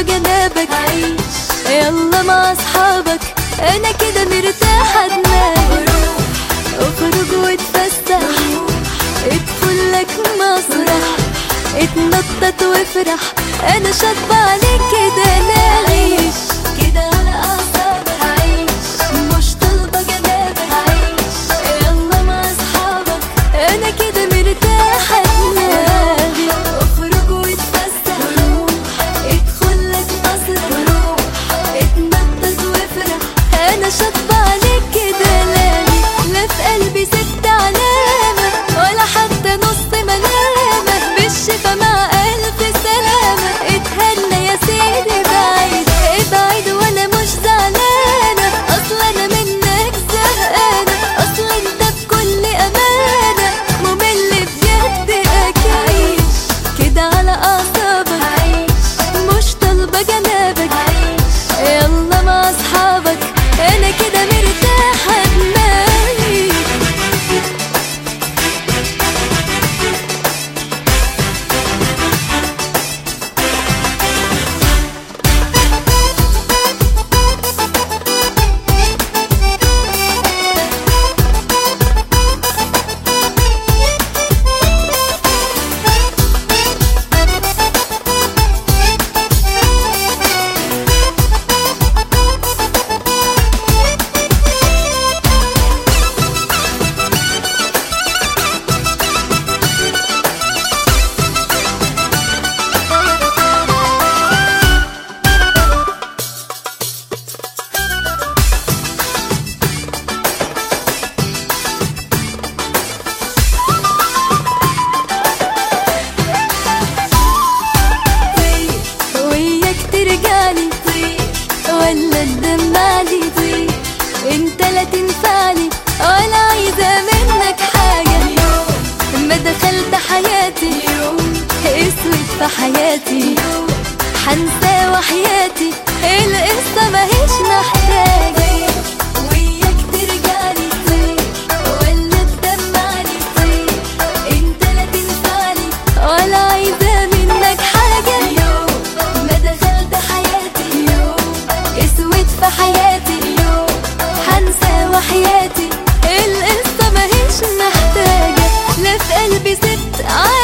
جنابك عيش يلا مع اصحابك انا كده مرتاحة دماغي اخرج واتفسح ادخل لك مسرح اتنطط وافرح انا شاطبة عليك كده نعيش كده على اعصابك عيش مش طالبة جنابك عيش يلا مع اصحابك انا كده مرتاحة دماغي اخرج واتفسح ادخل لك مسرح اتنطط وافرح انا شاطبة عليك كده لالي لا في قلبي ست علامة ولا حتى نص ملامة بالشفا مع ألف سلامة اتهنى يا سيدي بعيد ابعد وانا مش زعلانة اصل انا منك زهقانة اصل انت بكل امانة ممل بجد اكيد كده على اعصابك مش طالبة جنابك يلا مع اصحابك انا كده مرتاحة دماغي وياك ترجعلي ولا تدمعلي انت لا تنفعلي ولا عايزة منك حاجة ما دخلت حياتي اسود في حياتي حنسى وحياتي القصة ماهيش محتاجة وياك ترجعلي ولا تدمعلي انت لا تنفعلي ولا عايزة منك حاجة ما دخلت حياتي اسود في حياتي حنسى وحياتي القصة ماهيش محتاجة لا في قلبي ست عادي